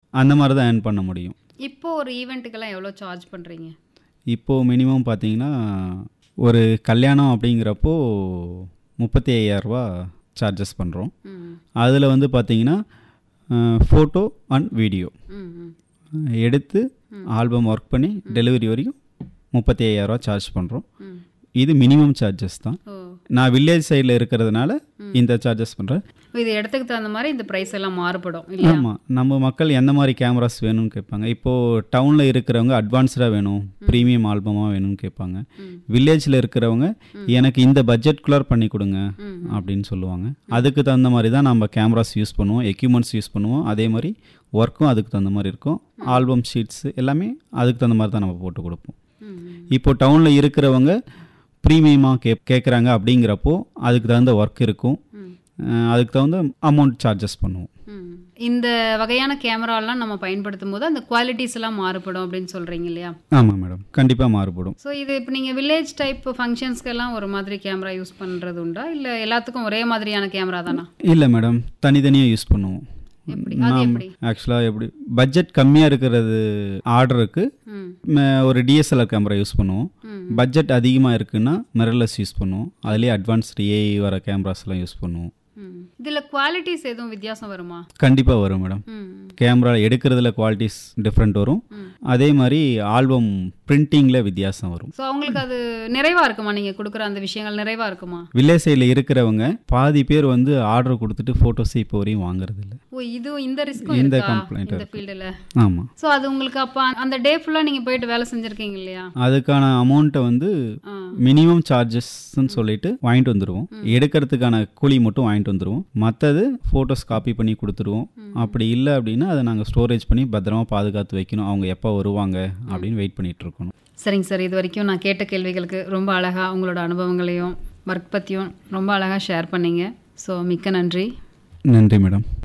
அந்த மாதிரி தான் ஏர்ன் பண்ண முடியும் இப்போ ஒரு ஈவெண்ட்டுக்கெல்லாம் எவ்வளோ சார்ஜ் பண்ணுறீங்க இப்போது மினிமம் பார்த்தீங்கன்னா ஒரு கல்யாணம் அப்படிங்கிறப்போ முப்பத்தி ஐயாயிரரூபா சார்ஜஸ் பண்ணுறோம் ம் அதில் வந்து பார்த்தீங்கன்னா ஃபோட்டோ அண்ட் வீடியோ ம் ம் எடுத்து ஆல்பம் ஒர்க் பண்ணி டெலிவரி வரைக்கும் முப்பத்தி ஐயாயிரரூவா சார்ஜ் பண்ணுறோம் ம் இது மினிமம் சார்ஜஸ் தான் ஓ நான் வில்லேஜ் சைடில் இருக்கிறதுனால இந்த சார்ஜஸ் பண்ணுறேன் இது இடத்துக்கு தகுந்த மாதிரி இந்த ப்ரைஸ் எல்லாம் மாறுபடும் இல்லையா ஆமாம் நம்ம மக்கள் எந்த மாதிரி கேமராஸ் வேணும்னு கேட்பாங்க இப்போது டவுனில் இருக்கிறவங்க அட்வான்ஸ்டாக வேணும் ப்ரீமியம் ஆல்பமாக வேணும்னு கேட்பாங்க ம். வில்லேஜில் இருக்கிறவங்க எனக்கு இந்த பட்ஜெட்குள்ளார் பண்ணி கொடுங்க ம். அப்படின்னு சொல்லுவாங்க அதுக்கு தகுந்த மாதிரி தான் நம்ம கேமராஸ் யூஸ் பண்ணுவோம் எக்யூப்மெண்ட்ஸ் யூஸ் பண்ணுவோம் அதே மாதிரி ஒர்க்கும் அதுக்கு தகுந்த மாதிரி இருக்கும் ஆல்பம் ஷீட்ஸ் எல்லாமே அதுக்கு தகுந்த மாதிரி தான் நம்ம போட்டு கொடுப்போம் ம் இப்போ டவுனில் இருக்கிறவங்க ப்ரீமியமாக கே கேட்குறாங்க அப்படிங்கிறப்போ அதுக்கு தகுந்த ஒர்க் இருக்கும் ம் அஹ் அதுக்கு தகுந்த அமௌண்ட் சார்ஜஸ் பண்ணுவோம் ம். இந்த வகையான கேமராலாம் நம்ம பயன்படுத்தும் போது அந்த குவாலிட்டிஸ் எல்லாம் மாறுபடும் அப்படின்னு சொல்றீங்க இல்லையா ஆமாம் மேடம் கண்டிப்பாக மாறுபடும் ஸோ இது இப்போ நீங்கள் வில்லேஜ் டைப் ஃபங்க்ஷன்ஸ்க்கெல்லாம் ஒரு மாதிரி கேமரா யூஸ் பண்ணுறது உண்டா இல்லை எல்லாத்துக்கும் ஒரே மாதிரியான கேமரா தானா இல்லை மேடம் தனித்தனியாக யூஸ் பண்ணுவோம் எப்படி அது எப்படி ஆக்சுவலாக எப்படி பட்ஜெட் கம்மியாக இருக்கிறது ஆர்டருக்கு ம் ஒரு டிஎஸ்எல்ஆர் கேமரா யூஸ் பண்ணுவோம் ம். பட்ஜெட் அதிகமாக இருக்குன்னா மிரர்லெஸ் யூஸ் பண்ணுவோம் அதுலேயே அட்வான்ஸ்டு ஏஐ வர கேமராஸ்லாம் யூஸ் பண்ணுவோம் ம் இதில் குவாலிட்டிஸ் எதுவும் வித்தியாசம் வருமா கண்டிப்பாக வரும் மேடம் ம் கேமரா எடுக்கிறதுல குவாலிட்டிஸ் டிஃப்ரெண்ட் வரும் ம். அதே மாதிரி ஆல்பம் பிரிண்டிங்கில் வித்தியாசம் வரும் ஸோ அவங்களுக்கு அது நிறைவா இருக்குமா நீங்கள் கொடுக்குற அந்த விஷயங்கள் நிறைவா இருக்குமா வில்லேஜ் சைடில் இருக்கிறவங்க பாதி பேர் வந்து ஆர்டர் கொடுத்துட்டு ஃபோட்டோஸ் இப்போ வரையும் வாங்குறது இல்லை ஓ இது இந்த ரிஸ்க்கும் இந்த இருக்கா complaint இந்த ஃபீல்டில் ஆமாம் ஸோ அது உங்களுக்கு அப்போ அந்த டே ஃபுல்லாக நீங்கள் போயிட்டு வேலை செஞ்சுருக்கீங்க இல்லையா அதுக்கான அமௌண்ட்டை வந்து ஆ மினிமம் சார்ஜஸ்ன்னு சொல்லிட்டு வாங்கிட்டு வந்துடுவோம் எடுக்கிறதுக்கான கூலி மட்டும் வாங்கிட்டு வந்துடுவோம் மற்றது ஃபோட்டோஸ் காப்பி பண்ணி கொடுத்துருவோம் அப்படி இல்லை அப்படின்னா அதை நாங்கள் ஸ்டோரேஜ் பண்ணி பத்திரமா பாதுகாத்து வைக்கணும் அவங்க எப்போ வருவாங்க அப்படின்னு வெயிட் பண்ணிட்டு இருக்கணும் சரிங்க சார் இது வரைக்கும் நான் கேட்ட கேள்விகளுக்கு ரொம்ப அழகாக உங்களோட அனுபவங்களையும் ஒர்க் பற்றியும் ரொம்ப அழகாக ஷேர் பண்ணீங்க ஸோ மிக்க நன்றி நன்றி மேடம்